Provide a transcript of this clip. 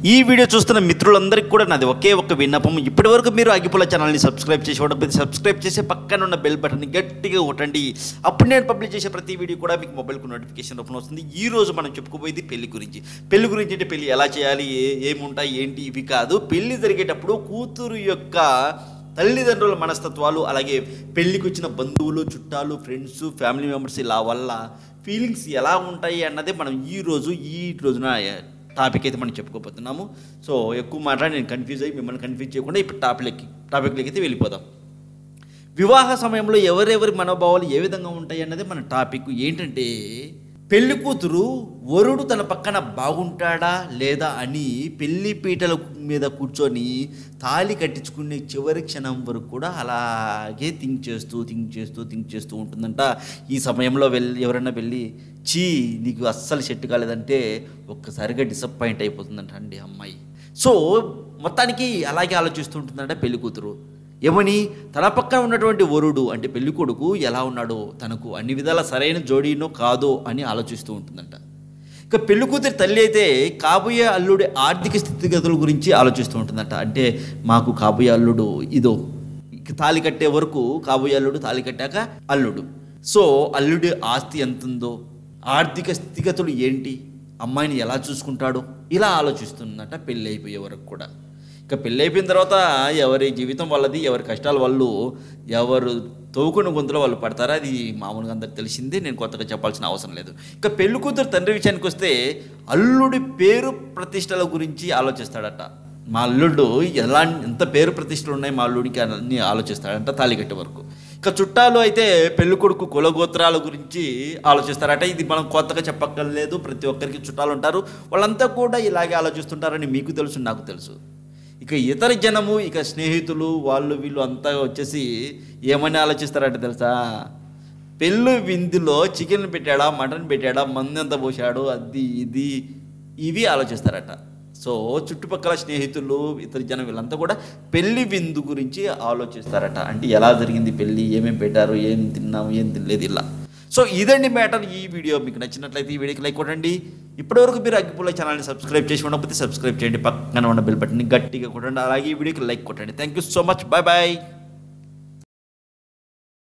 ఈ వీడియో చూస్తున్న మిత్రులందరికీ కూడా నాది ఒకే ఒక్క విన్నపం ఇప్పటివరకు మీరు అగ్గిపుల్ల ఛానల్ని సబ్స్క్రైబ్ చేసి ఉండకపోతే సబ్స్క్రైబ్ చేసి పక్కన ఉన్న బెల్ బటన్ని గట్టిగా కొట్టండి అప్పుడు నేను పబ్లిష్ చేసే ప్రతి వీడియో కూడా మీకు మొబైల్కు నోటిఫికేషన్ రూపంలో వస్తుంది ఈ రోజు మనం చెప్పుకోబోయేది పెళ్లి గురించి పెళ్లి గురించి అంటే పెళ్లి ఎలా చేయాలి ఏ ఏముంటాయి ఏంటి ఇవి కాదు పెళ్లి జరిగేటప్పుడు కూతురు యొక్క తల్లిదండ్రుల మనస్తత్వాలు అలాగే పెళ్ళికి వచ్చిన బంధువులు చుట్టాలు ఫ్రెండ్స్ ఫ్యామిలీ మెంబర్స్ ఇలా వల్ల ఫీలింగ్స్ ఎలా ఉంటాయి అన్నదే మనం ఈ రోజు ఈ రోజున టాపిక్ అయితే మనం చెప్పుకోబోతున్నాము సో ఎక్కువ మాట్లాడి నేను కన్ఫ్యూజ్ అయ్యి మిమ్మల్ని కన్ఫ్యూజ్ చేయకుండా ఇప్పుడు టాపిక్ టాపిక్లోకి అయితే వెళ్ళిపోదాం వివాహ సమయంలో ఎవరెవరి మనోభావాలు ఏ విధంగా ఉంటాయి అన్నది మన టాపిక్ ఏంటంటే పెళ్లి కూతురు వరుడు తన పక్కన బాగుంటాడా లేదా అని పెళ్లి పీటల మీద కూర్చొని తాళి కట్టించుకునే చివరి క్షణం వరకు కూడా అలాగే థింక్ చేస్తూ థింక్ చేస్తూ థింక్ చేస్తూ ఉంటుందంట ఈ సమయంలో వెళ్ళి ఎవరైనా వెళ్ళి చీ నీకు అస్సలు సెట్ కాలేదంటే ఒక్కసారిగా డిసప్పాయింట్ అయిపోతుందంట అండి అమ్మాయి సో మొత్తానికి అలాగే ఆలోచిస్తూ ఉంటుందంట పెళ్లి కూతురు ఏమని తన పక్కన ఉన్నటువంటి వరుడు అంటే పెళ్లి కొడుకు ఎలా ఉన్నాడో తనకు అన్ని విధాల సరైన జోడీనో కాదో అని ఆలోచిస్తూ ఉంటుందంట ఇక పెళ్లి కూతురి తల్లి అయితే కాబోయే అల్లుడి ఆర్థిక స్థితిగతుల గురించి ఆలోచిస్తూ ఉంటుందంట అంటే మాకు కాబోయే అల్లుడు ఇదో ఇక తాళి కట్టే వరకు కాబోయే అల్లుడు తాళి కట్టాక అల్లుడు సో అల్లుడి ఆస్తి ఎంత ఉందో ఆర్థిక స్థితిగతులు ఏంటి అమ్మాయిని ఎలా చూసుకుంటాడో ఇలా ఆలోచిస్తుందట పెళ్ళి అయిపోయే వరకు కూడా ఇక పెళ్ళి అయిపోయిన తర్వాత ఎవరి జీవితం వాళ్ళది ఎవరి కష్టాలు వాళ్ళు ఎవరు తవ్వుకున్న గొంతులో వాళ్ళు పడతారా అది మామూలుగా అందరికి తెలిసిందే నేను కొత్తగా చెప్పాల్సిన అవసరం లేదు ఇక పెళ్లి కూతురు తండ్రి విషయానికి వస్తే అల్లుడి పేరు ప్రతిష్టల గురించి ఆలోచిస్తాడట మా అల్లుడు ఎలా ఎంత పేరు ప్రతిష్టలు ఉన్నాయి మా అల్లుడికి అన్ని ఆలోచిస్తాడంట తాళి కట్టే వరకు ఇక చుట్టాలు అయితే పెళ్లి కొడుకు కులగోత్రాల గురించి ఆలోచిస్తారట ఇది మనం కొత్తగా చెప్పక్కర్లేదు ప్రతి ఒక్కరికి చుట్టాలు ఉంటారు వాళ్ళంతా కూడా ఇలాగే ఆలోచిస్తుంటారని మీకు తెలుసు నాకు తెలుసు ఇక ఇతర జనము ఇక స్నేహితులు వాళ్ళు వీళ్ళు అంతా వచ్చేసి ఏమని ఆలోచిస్తారంటే తెలుసా పెళ్ళు విందులో చికెన్ పెట్టాడా మటన్ పెట్టాడా మంది ఎంత పోసాడు అది ఇది ఇవి ఆలోచిస్తారట సో చుట్టుపక్కల స్నేహితులు ఇతర జనం వీళ్ళంతా కూడా పెళ్లి విందు గురించి ఆలోచిస్తారట అంటే ఎలా జరిగింది పెళ్ళి ఏమేమి పెట్టారు ఏం తిన్నాము ఏం తినలేదు ఇలా సో ఇదండి మ్యాటర్ ఈ వీడియో మీకు నచ్చినట్లయితే ఈ వీడియోకి లైక్ కొట్టండి ఇప్పటివరకు మీరు అగ్గిపుల్ల ఛానల్ని సబ్స్క్రైబ్ చేసి ఉండకపోతే సబ్స్క్రైబ్ చేయండి పక్కన ఉన్న బెల్ బటన్ని గట్టిగా కొట్టండి అలాగే ఈ వీడియోకి లైక్ కొట్టండి thank you so much bye bye